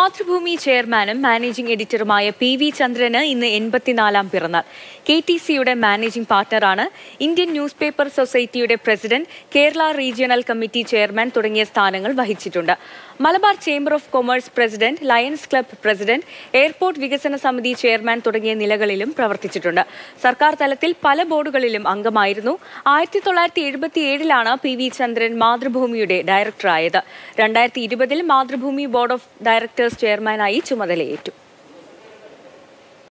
മാതൃഭൂമി ചെയർമാനും managing എഡിറ്ററുമായ P V ചന്ദ്രന് ഇന്ന് എൺപത്തിനാലാം പിറന്നാൾ കെ ടി സിയുടെ മാനേജിംഗ് പാർട്ണറാണ് ഇന്ത്യൻ ന്യൂസ് പേപ്പർ സൊസൈറ്റിയുടെ president Kerala regional committee chairman തുടങ്ങിയ സ്ഥാനങ്ങൾ വഹിച്ചിട്ടുണ്ട് Malabar chamber of commerce president lions club president airport വികസന സമിതി ചെയർമാൻ തുടങ്ങിയ നിലകളിലും പ്രവർത്തിച്ചിട്ടുണ്ട് സർക്കാർ തലത്തിൽ പല ബോർഡുകളിലും അംഗമായിരുന്നു ആയിരത്തി തൊള്ളായിരത്തി എഴുപത്തി ഏഴിലാണ് പി വി ചന്ദ്രൻ മാതൃഭൂമിയുടെ ഡയറക്ടറായത് രണ്ടായിരത്തി ഇരുപതിൽ മാതൃഭൂമി ബോർഡ് ഓഫ് ഡയറക്ടേഴ്സ് ചെയർമാനായി ചുമതലയേറ്റു